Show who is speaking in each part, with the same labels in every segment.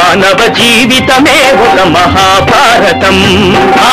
Speaker 1: మానవ జీవితమే ఒక మహాభారతం ఆ,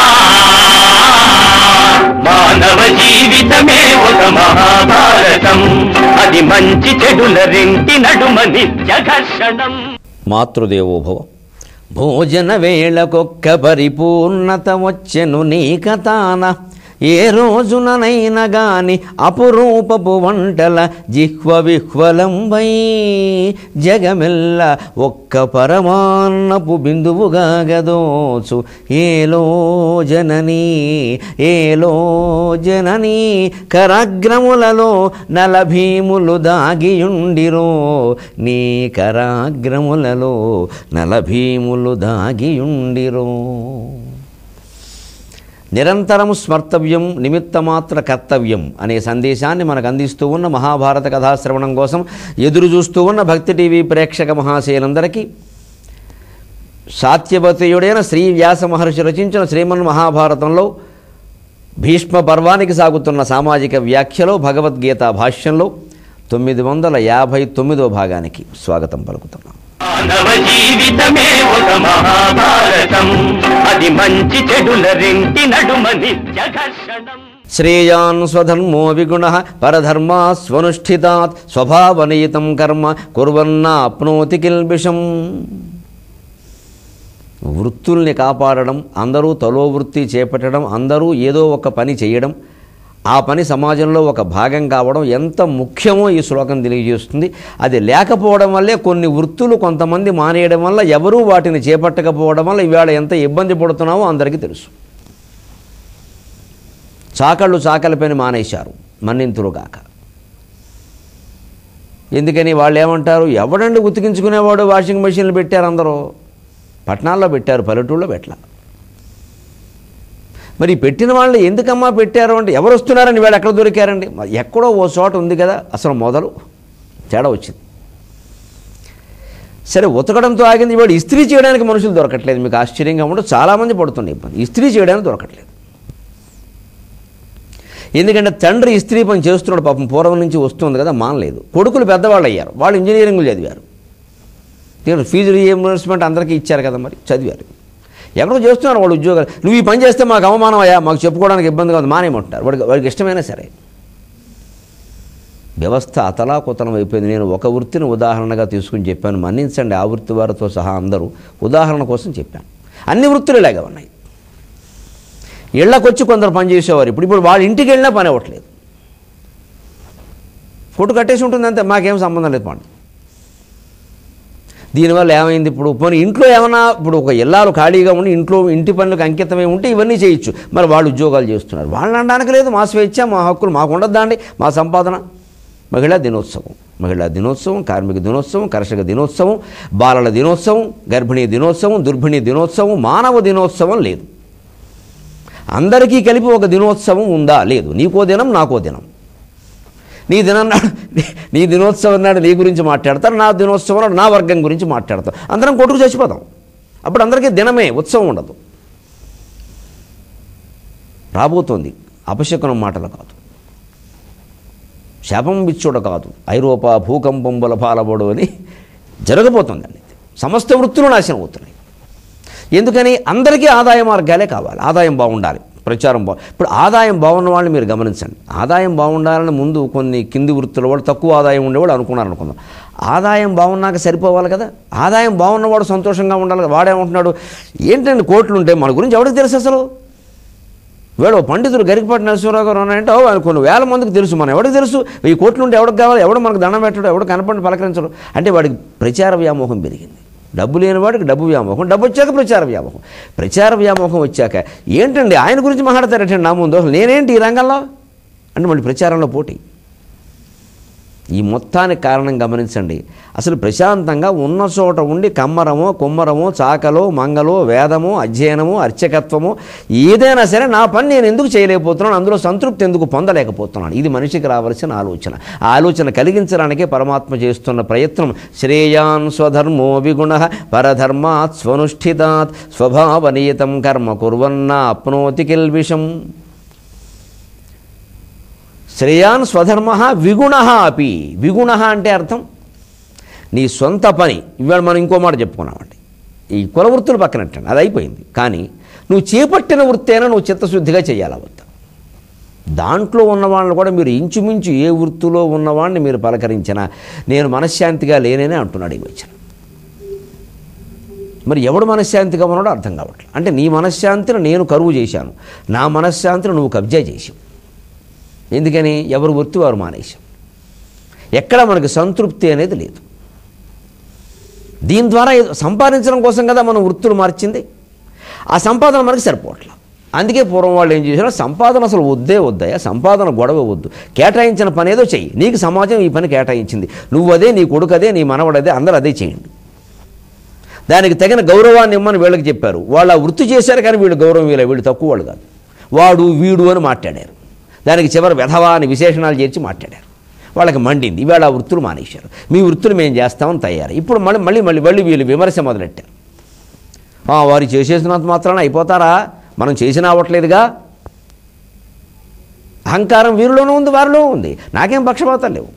Speaker 1: మానవ జీవితమే ఒక మహాభారతం అది మంచి చెడుల రెంటి నడుమ నిత్య ఘర్షణం
Speaker 2: మాతృదేవోభవ భోజన వేళకొక్క పరిపూర్ణత వచ్చెను నీ కథాన ఏ రోజుననైనా గాని అపురూపపు వంటల జిహ్వ విహ్వలంబై జగమెల్ల ఒక్క పరమాన్నపు బిందువుగా గదోచు ఏలో జననీ ఏలో జననీ కరాగ్రములలో నలభీములు దాగియుండిరో నీ కరాగ్రములలో నలభీములు దాగియుండిరో నిరంతరం స్మర్తవ్యం నిమిత్తమాత్ర కర్తవ్యం అనే సందేశాన్ని మనకు అందిస్తూ ఉన్న మహాభారత కథాశ్రవణం కోసం ఎదురు చూస్తూ ఉన్న భక్తి టీవీ ప్రేక్షక మహాశయులందరికీ సాత్యవతీయుడైన శ్రీ వ్యాస మహర్షి రచించిన శ్రీమన్ మహాభారతంలో భీష్మ పర్వానికి సాగుతున్న సామాజిక వ్యాఖ్యలో భగవద్గీత భాష్యంలో తొమ్మిది వందల యాభై తొమ్మిదో భాగానికి స్వాగతం పలుకుతున్నాం
Speaker 1: మానవ జీవితమే ఒక మహాభారతం అది మంచి చెడుల రెంటి నడుమ నిత్య ఘర్షణం
Speaker 2: శ్రేయాన్ స్వధర్మో విగుణ పరధర్మా స్వనుష్ఠితాత్ స్వభావనీతం కర్మ కుర్వన్నాప్నోతి కిల్బిషం వృత్తుల్ని కాపాడడం అందరూ తలో వృత్తి చేపట్టడం అందరూ ఏదో ఒక పని చేయడం ఆ పని సమాజంలో ఒక భాగం కావడం ఎంత ముఖ్యమో ఈ శ్లోకం తెలియజేస్తుంది అది లేకపోవడం వల్లే కొన్ని వృత్తులు కొంతమంది మానేయడం వల్ల ఎవరూ వాటిని చేపట్టకపోవడం వల్ల ఇవాళ ఎంత ఇబ్బంది పడుతున్నామో అందరికీ తెలుసు చాకళ్ళు చాకలి పని మానేశారు మన్నింతురుగాక ఎందుకని వాళ్ళు ఏమంటారు ఎవడండి ఉతికించుకునేవాడు వాషింగ్ మెషిన్లు పెట్టారు అందరూ పట్టణాల్లో పెట్టారు పల్లెటూళ్ళలో పెట్టలా మరి పెట్టిన వాళ్ళు ఎందుకమ్మా పెట్టారు అంటే ఎవరు వస్తున్నారని వీళ్ళు ఎక్కడ దొరికారండి మరి ఎక్కడో ఓ చోట ఉంది కదా అసలు మొదలు తేడా వచ్చింది సరే ఉతకడంతో ఆగింది వాడు ఇస్త్రీ చేయడానికి మనుషులు దొరకట్లేదు మీకు ఆశ్చర్యంగా ఉండదు చాలామంది పడుతుంది ఇబ్బంది ఇస్త్రీ చేయడానికి దొరకట్లేదు ఎందుకంటే తండ్రి ఇస్త్రీ పని చేస్తున్నాడు పాపం పూర్వం నుంచి వస్తుంది కదా మానలేదు కొడుకులు పెద్దవాళ్ళు అయ్యారు వాళ్ళు ఇంజనీరింగ్లు చదివారు దీని ఫీజు రీఎంబర్స్మెంట్ అందరికీ ఇచ్చారు కదా మరి చదివారు ఎక్కడో చేస్తున్నారు వాళ్ళు ఉద్యోగాలు నువ్వు ఈ పని చేస్తే మాకు అవమానం అయ్యా మాకు చెప్పుకోవడానికి ఇబ్బందిగా ఉంది మానేమంటున్నారు వాడికి వాడికి ఇష్టమైనా సరే వ్యవస్థ అతలాకుతలం అయిపోయింది నేను ఒక వృత్తిని ఉదాహరణగా తీసుకుని చెప్పాను మన్నించండి ఆ వృత్తి వారితో సహా అందరూ ఉదాహరణ కోసం చెప్పాను అన్ని వృత్తులు ఇలాగే ఉన్నాయి ఇళ్ళకొచ్చి కొందరు పని చేసేవారు ఇప్పుడు ఇప్పుడు వాళ్ళ ఇంటికి వెళ్ళినా పని అవ్వట్లేదు ఫోటో కట్టేసి ఉంటుంది అంతే మాకేం సంబంధం లేదు పండు దీనివల్ల ఏమైంది ఇప్పుడు పోనీ ఇంట్లో ఏమైనా ఇప్పుడు ఒక ఇల్లాలు ఖాళీగా ఉండి ఇంట్లో ఇంటి పనులకు అంకితమై ఉంటే ఇవన్నీ చేయొచ్చు మరి వాళ్ళు ఉద్యోగాలు చేస్తున్నారు వాళ్ళని అనడానికి లేదు మా స్వేచ్ఛ మా హక్కులు మాకు ఉండద్దండి మా సంపాదన మహిళా దినోత్సవం మహిళా దినోత్సవం కార్మిక దినోత్సవం కర్షక దినోత్సవం బాలల దినోత్సవం గర్భిణీ దినోత్సవం దుర్భిణీ దినోత్సవం మానవ దినోత్సవం లేదు అందరికీ కలిపి ఒక దినోత్సవం ఉందా లేదు నీకో దినం నాకో దినం నీ దినం నాడు నీ దినోత్సవం నాడు నీ గురించి మాట్లాడతారు నా దినోత్సవం నాడు నా వర్గం గురించి మాట్లాడతాం అందరం కొట్టుకు చచ్చిపోతాం అప్పుడు అందరికీ దినమే ఉత్సవం ఉండదు రాబోతోంది అపశకునం మాటలు కాదు శాపం బిచ్చుడ కాదు ఐరోపా భూకంపంబుల పాలబడు అని జరగబోతుందండి సమస్త వృత్తులు నాశనం అవుతున్నాయి ఎందుకని అందరికీ ఆదాయ మార్గాలే కావాలి ఆదాయం బాగుండాలి ప్రచారం బా ఇప్పుడు ఆదాయం బాగున్న వాళ్ళని మీరు గమనించండి ఆదాయం బాగుండాలని ముందు కొన్ని కింది వృత్తుల వాళ్ళు తక్కువ ఆదాయం ఉండేవాడు అనుకున్నారు అనుకుందాం ఆదాయం బాగున్నాక సరిపోవాలి కదా ఆదాయం బాగున్నవాడు సంతోషంగా ఉండాలి కదా వాడేమంటున్నాడు ఏంటండి కోట్లు ఉంటే మన గురించి ఎవరికి తెలుసు అసలు వీడు పండితుడు గరికపాటి నరసింహరావు గారు ఉన్నాయంటే ఓ ఆయన కొన్ని వేల మందికి తెలుసు మనం ఎవరికి తెలుసు ఈ కోట్లు ఉంటే ఎవరికి కావాలి ఎవడు మనకు దండం పెట్టడు ఎవడు కనపడి పలకరించడు అంటే వాడికి ప్రచార వ్యామోహం పెరిగింది డబ్బు లేని వాడికి డబ్బు వ్యామోహం డబ్బు వచ్చాక ప్రచార వ్యామోహం ప్రచార వ్యామోహం వచ్చాక ఏంటండి ఆయన గురించి మాట్లాడతారటండి నా ముందు అసలు నేనేంటి ఈ రంగంలో అంటే మళ్ళీ ప్రచారంలో పోటీ ఈ మొత్తానికి కారణం గమనించండి అసలు ప్రశాంతంగా ఉన్న చోట ఉండి కమ్మరమో కుమ్మరమో చాకలో మంగలో వేదమో అధ్యయనమో అర్చకత్వమో ఏదైనా సరే నా పని నేను ఎందుకు చేయలేకపోతున్నాను అందులో సంతృప్తి ఎందుకు పొందలేకపోతున్నాను ఇది మనిషికి రావాల్సిన ఆలోచన ఆ ఆలోచన కలిగించడానికే పరమాత్మ చేస్తున్న ప్రయత్నం శ్రేయాన్ స్వధర్మో విగుణ పరధర్మాత్ స్వనుష్ఠితాత్ స్వభావనీయతం కర్మ కుర్వన్న అప్నోతి కిల్విషం శ్రేయాన్ స్వధర్మ విగుణ అపి విగుణ అంటే అర్థం నీ సొంత పని ఇవాళ మనం ఇంకో మాట చెప్పుకున్నామండి ఈ కుల వృత్తులు పక్కనట్టండి అది అయిపోయింది కానీ నువ్వు చేపట్టిన వృత్తి అయినా నువ్వు చిత్తశుద్ధిగా చేయాలి వద్ద దాంట్లో ఉన్న వాళ్ళని కూడా మీరు ఇంచుమించు ఏ వృత్తిలో ఉన్నవాడిని మీరు పలకరించినా నేను మనశ్శాంతిగా లేనేనే అంటున్నాడు ఈ వచ్చిన మరి ఎవడు మనశ్శాంతిగా ఉన్నాడో అర్థం కావట్లేదు అంటే నీ మనశ్శాంతిని నేను కరువు చేశాను నా మనశ్శాంతిని నువ్వు కబ్జా చేసావు ఎందుకని ఎవరు వృత్తి వారు మానేశాం ఎక్కడ మనకి సంతృప్తి అనేది లేదు దీని ద్వారా ఏదో సంపాదించడం కోసం కదా మనం వృత్తులు మార్చింది ఆ సంపాదన మనకి సరిపోవట్లేదు అందుకే పూర్వం వాళ్ళు ఏం చేశారు సంపాదన అసలు వద్దే వద్దయా సంపాదన గొడవ వద్దు కేటాయించిన పని ఏదో చెయ్యి నీకు సమాజం ఈ పని కేటాయించింది నువ్వు అదే నీ కొడుకు అదే నీ మనవడదే అందరూ అదే చేయండి దానికి తగిన గౌరవాన్ని ఇమ్మని వీళ్ళకి చెప్పారు వాళ్ళు ఆ వృత్తి చేశారు కానీ వీళ్ళు గౌరవం వీళ్ళ వీళ్ళు తక్కువ వాళ్ళు కాదు వాడు వీడు అని మాట్లాడారు దానికి చివరి వెధవా అని విశేషణాలు చేర్చి మాట్లాడారు వాళ్ళకి మండింది ఇవాళ ఆ వృత్తులు మానేశారు మీ వృత్తులు మేము చేస్తామని తయారు ఇప్పుడు మళ్ళీ మళ్ళీ మళ్ళీ మళ్ళీ వీళ్ళు విమర్శ మొదలెట్టారు "ఆ, వారు చేసేసినంత మాత్రాన అయిపోతారా మనం చేసినా అవ్వట్లేదుగా అహంకారం వీరిలోనూ ఉంది వారిలో ఉంది నాకేం పక్షపాతం లేవు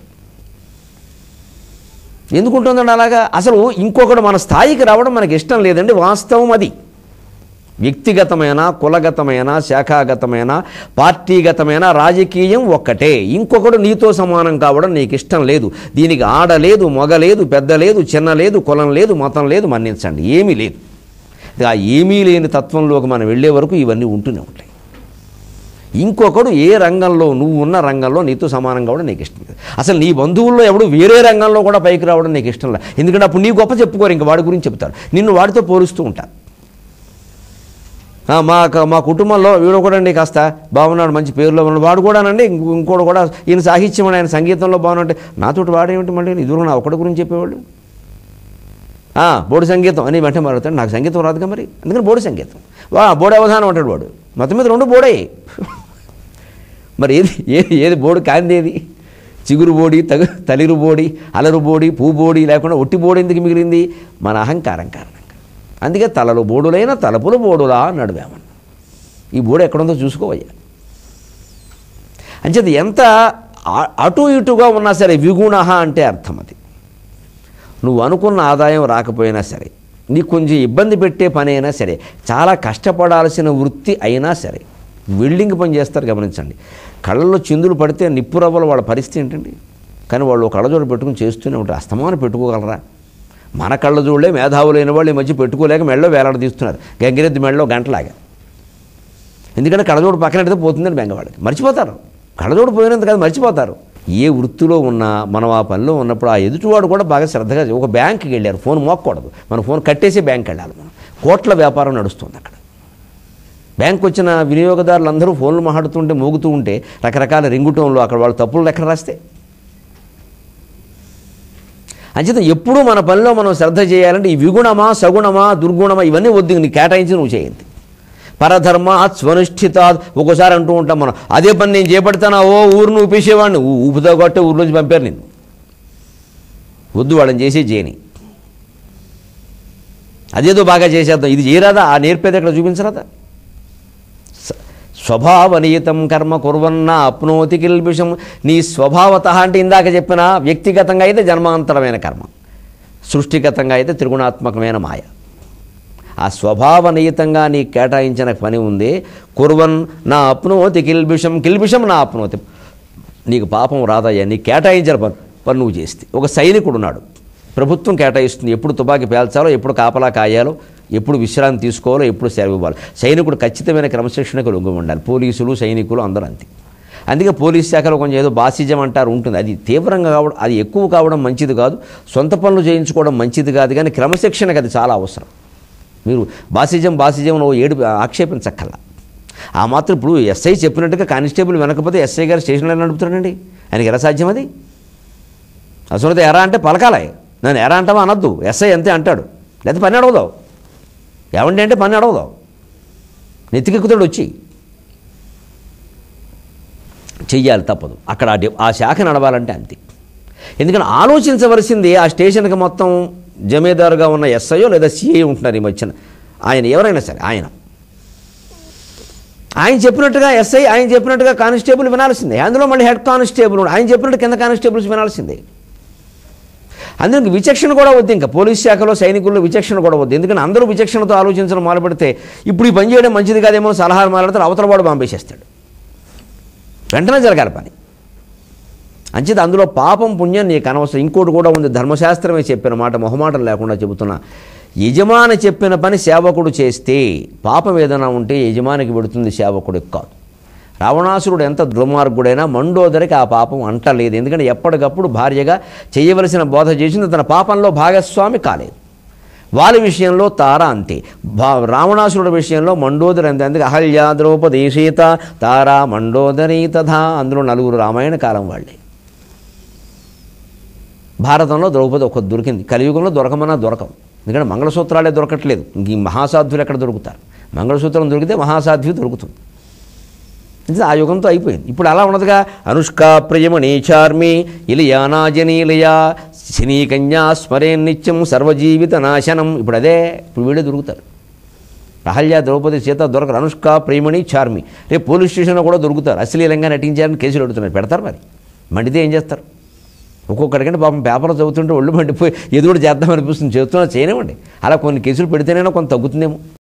Speaker 2: ఎందుకుంటుందండి అలాగా అసలు ఇంకొకడు మన స్థాయికి రావడం మనకి ఇష్టం లేదండి వాస్తవం అది వ్యక్తిగతమైన కులగతమైన శాఖాగతమైన పార్టీగతమైన రాజకీయం ఒక్కటే ఇంకొకడు నీతో సమానం కావడం నీకు ఇష్టం లేదు దీనికి ఆడ లేదు మగ లేదు పెద్ద లేదు చిన్న లేదు కులం లేదు మతం లేదు మన్నించండి ఏమీ లేదు ఆ ఏమీ లేని తత్వంలోకి మనం వెళ్ళే వరకు ఇవన్నీ ఉంటూనే ఉంటాయి ఇంకొకడు ఏ రంగంలో నువ్వు ఉన్న రంగంలో నీతో సమానం కావడం నీకు ఇష్టం లేదు అసలు నీ బంధువుల్లో ఎవడు వేరే రంగంలో కూడా పైకి రావడం నీకు ఇష్టం లేదు ఎందుకంటే అప్పుడు నీ గొప్ప చెప్పుకోరు ఇంక వాడి గురించి చెప్తారు నిన్ను వాడితో పోలుస్తూ ఉంటారు ఆ, మా క- మా కుటుంబంలో వీడు కూడా అండి కాస్త బాగున్నాడు మంచి పేరులో ఉన్నాడు వాడు కూడానండి ఇంకో- ఇంకోడు కూడా ఈయన సాహిత్యం అని ఆయన సంగీతంలో బాగున్నాడు నాతోటి వాడేమిటి మళ్ళీ ఇదిగో నా ఒకటి గురించి చెప్పేవాళ్ళు ఆ, బోడి సంగీతం అని వెంటనే మారుతాడు నాకు సంగీతం రాదుగా మరి అందుకని బోడి సంగీతం వా బోడి అవధానం అంటాడు వాడు మొత్తం మీద రెండు బోడే మరి ఏది ఏది ఏది బోడి కాంది ఏది చిగురు బోడి తగు తలిరు బోడి అలరు బోడి పూ బోడి లేకుండా ఒట్టి బోడి ఎందుకు మిగిలింది మన అహంకారం కారణంగా అందుకే తలలు బోడులైన తలపులు బోడులా అన్నాడు వేమన్ ఈ బోడు ఎక్కడుందో చూసుకోవయ్యా అంచేది ఎంత ఆ- అటు ఇటుగా ఉన్నా సరే విగుణ అంటే అర్థం అది నువ్వు అనుకున్న ఆదాయం రాకపోయినా సరే నీకు కొంచెం ఇబ్బంది పెట్టే పని అయినా సరే చాలా కష్టపడాల్సిన వృత్తి అయినా సరే వెల్డింగ్ పని చేస్తారు గమనించండి కళ్ళలో చిందులు పడితే నిప్పురవ్వలు వాళ్ళ పరిస్థితి ఏంటండి కానీ వాళ్ళు ఒక కళ్ళజోడు పెట్టుకుని చేస్తూనే ఉంటారు అస్తమానం పెట్టుకోగలరా మన కళ్ళజోళ్ళే మేధావులైన వాళ్ళు ఈ మధ్య పెట్టుకోలేక మెళ్ళలో వేలాడదీస్తున్నారు గంగిరెద్దు మెళ్ళలో గంటలాగా ఎందుకంటే కళ్ళజోడు పక్కన పెడితే పోతుందని బెంగ వాళ్ళకి మర్చిపోతారు కళ్ళజోడు పోయినంత కాదు మర్చిపోతారు ఏ వృత్తిలో ఉన్నా మనం ఆ పనిలో ఉన్నప్పుడు ఆ ఎదుటివాడు కూడా బాగా శ్రద్ధగా చే- ఒక బ్యాంక్కి వెళ్ళారు ఫోన్ మోక్కకూడదు మన ఫోన్ కట్టేసి బ్యాంక్ వెళ్ళాలి మనం కోట్ల వ్యాపారం నడుస్తుంది అక్కడ బ్యాంక్ వచ్చిన వినియోగదారులు అందరూ ఫోన్లు మాట్లాడుతుంటే మోగుతూ ఉంటే రకరకాల రింగుటంలో అక్కడ వాళ్ళు తప్పులు లెక్క రాస్తే అంచేత ఎప్పుడూ మన పనిలో మనం శ్రద్ధ చేయాలంటే ఈ విగుణమా సగుణమా దుర్గుణమా ఇవన్నీ వద్దు నీకు కేటాయించి నువ్వు చేయండి పరధర్మ స్వనుష్ఠిత ఒక్కోసారి అంటూ ఉంటాం మనం అదే పని నేను చేపడతానా ఓ ఊరును ఊపేసేవాడిని ఊ- ఊపుతో కొట్టే ఊరిలోంచి పంపారు నేను వద్దు వాళ్ళని చేసే చేయని అదేదో బాగా చేసేద్దాం ఇది చేయరాదా ఆ నేర్పేది అక్కడ చూపించరాదా స- స్వభావనీతం కర్మ కుర్వన్న అప్నోతి కిల్బిషం నీ స్వభావత అంటే ఇందాక చెప్పిన వ్యక్తిగతంగా అయితే జన్మాంతరమైన కర్మ సృష్టిగతంగా అయితే త్రిగుణాత్మకమైన మాయ ఆ స్వభావనీతంగా నీకు కేటాయించిన పని ఉంది కుర్వన్ నా అప్నోతి కిల్బిషం కిల్బిషం నా అప్నోతి నీకు పాపం రాదయ్యా నీకు కేటాయించిన పని పని నువ్వు చేస్తే ఒక సైనికుడు ఉన్నాడు ప్రభుత్వం కేటాయిస్తుంది ఎప్పుడు తుపాకీ పేల్చాలో ఎప్పుడు కాపలా కాయాలో ఎప్పుడు విశ్రాంతి తీసుకోవాలో ఎప్పుడు సెలవు ఇవ్వాలి సైనికుడు ఖచ్చితమైన క్రమశిక్షణకు లొంగి ఉండాలి పోలీసులు సైనికులు అందరూ అంతే అందుకే పోలీస్ శాఖలో కొంచెం ఏదో బాసిజం అంటారు ఉంటుంది అది తీవ్రంగా కావడం అది ఎక్కువ కావడం మంచిది కాదు సొంత పనులు చేయించుకోవడం మంచిది కాదు కానీ క్రమశిక్షణకు అది చాలా అవసరం మీరు బాసిజం బాసిజం ఓ ఏడు ఆక్షేపించక్కల్లా ఆ మాత్రం ఇప్పుడు ఎస్ఐ చెప్పినట్టుగా కానిస్టేబుల్ వెనకపోతే ఎస్ఐ గారు స్టేషన్లో నడుపుతాడండి ఆయనకి ఎలా సాధ్యం అది అసలు ఎరా అంటే పలకాలే నన్ను ఎరా అంటావా అనొద్దు ఎస్ఐ అంతే అంటాడు లేకపోతే పని అడగదావు ఏమండి అంటే పని అడగదావు నెత్తికెక్కుతాడు వచ్చి చెయ్యాలి తప్పదు అక్కడ ఆ డి- ఆ శాఖ నడవాలంటే అంతే ఎందుకంటే ఆలోచించవలసింది ఆ స్టేషన్కి మొత్తం జమీదారుగా ఉన్న ఎస్ఐయో లేదా సిఐ ఉంటున్నారు ఈ మధ్యన ఆయన ఎవరైనా సరే ఆయన ఆయన చెప్పినట్టుగా ఎస్ఐ ఆయన చెప్పినట్టుగా కానిస్టేబుల్ వినాల్సిందే అందులో మళ్ళీ హెడ్ కానిస్టేబుల్ ఉన్నాడు. ఆయన చెప్పినట్టు కింద కానిస్టేబుల్స్ వినాల్సిందే అందుకే విచక్షణ కూడా వద్దు ఇంకా పోలీస్ శాఖలో సైనికుల్లో విచక్షణ కూడా వద్దు ఎందుకంటే అందరూ విచక్షణతో ఆలోచించడం మొదలు పెడితే ఇప్పుడు ఈ పని చేయడం మంచిది కాదేమో అని సలహాలు మాట్లాడితే అవతల వాడు పంపేసేస్తాడు వెంటనే జరగాలి పని అంచేది అందులో పాపం పుణ్యం నీకు అనవసరం ఇంకోటి కూడా ఉంది ధర్మశాస్త్రమే చెప్పిన మాట మొహమాటం లేకుండా చెబుతున్నా యజమాని చెప్పిన పని సేవకుడు చేస్తే పాపం ఏదైనా ఉంటే యజమానికి పెడుతుంది సేవకుడికి కాదు రావణాసురుడు ఎంత దుర్మార్గుడైనా మండోదరికి ఆ పాపం అంటలేదు ఎందుకంటే ఎప్పటికప్పుడు భార్యగా చేయవలసిన బోధ చేసింది తన పాపంలో భాగస్వామి కాలేదు వాళ్ళ విషయంలో తార అంతే భా రావణాసురుడి విషయంలో మండోదరి అంతే అందుకే అహల్య ద్రౌపది సీత తార మండోదరి తథా అందులో నలుగురు రామాయణ కాలం వాళ్ళే భారతంలో ద్రౌపది ఒక దొరికింది కలియుగంలో దొరకమన్నా దొరకవు ఎందుకంటే మంగళసూత్రాలే దొరకట్లేదు ఇంక ఈ మహాసాధ్యులు ఎక్కడ దొరుకుతారు మంగళసూత్రం దొరికితే మహాసాధ్వి దొరుకుతుంది ఇది ఆ యుగంతో అయిపోయింది ఇప్పుడు అలా ఉన్నదిగా అనుష్క ప్రియమణి చార్మి ఇలియానాజనీలయా శనీకన్యా స్మరే నిత్యం సర్వజీవిత నాశనం ఇప్పుడు అదే ఇప్పుడు వీళ్ళే దొరుకుతారు అహల్య ద్రౌపది సీత దొరకరు అనుష్క ప్రియమణి చార్మి రేపు పోలీస్ స్టేషన్లో కూడా దొరుకుతారు అశ్లీలంగా నటించారని కేసులు పెడుతున్నారు పెడతారు మరి మండితే ఏం చేస్తారు ఒక్కొక్కడికంటే పాపం పేపర్లో చదువుతుంటే ఒళ్ళు మండిపోయి ఎదురు చేద్దాం అనిపిస్తుంది చెబుతున్నా చేయనివ్వండి అలా కొన్ని కేసులు పెడితేనైనా కొంత తగ్గుతుందేమో